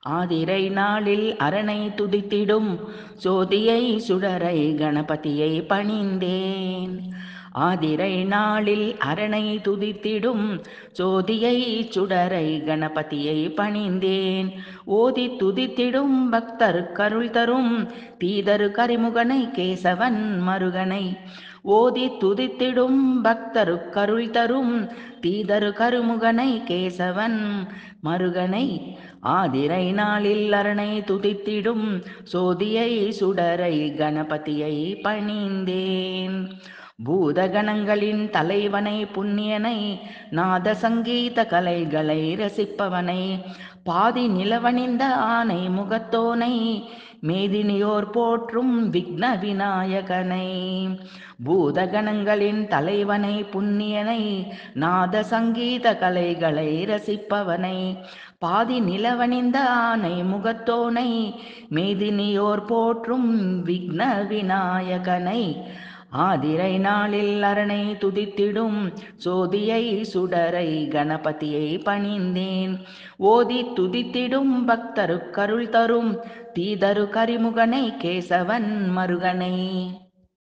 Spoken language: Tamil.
ஆதிரை நாளில் அரணை துதித்திடும் சோதியை சுடரை கணபதியை பணிந்தேன் ஆதிரை நாளில் அரணை துதித்திடும் சோதியை சுடரை கணபதியை பணிந்தேன் ஓதி துதித்திடும் பக்தர் கருள் தரும் தீதரு கரிமுகனை கேசவன் மருகனை ஓதி துதித்திடும் பக்தரு கருள் தரும் தீதரு கருமுகனை கேசவன் மருகனை ஆதிரை நாளில் அரணை துதித்திடும் சோதியை சுடரை கணபதியை பணிந்தேன் பூதகணங்களின் தலைவனை புண்ணியனை நாத சங்கீத கலைகளை ரசிப்பவனை பாதி நிலவணிந்த ஆனை முகத்தோனை மேதினியோர் போற்றும் விக்ன விநாயகனை பூதகணங்களின் தலைவனை புண்ணியனை நாத சங்கீத கலைகளை ரசிப்பவனை பாதி நிலவணிந்த ஆனை முகத்தோனை மேதினியோர் போற்றும் விக்ன விநாயகனை ஆதிரை நாளில் அரணை துதித்திடும் சோதியை சுடரை கணபதியை பணிந்தேன் ஓதி துதித்திடும் பக்தரு கருள் தரும் தீதரு கரிமுகனை கேசவன் மருகனை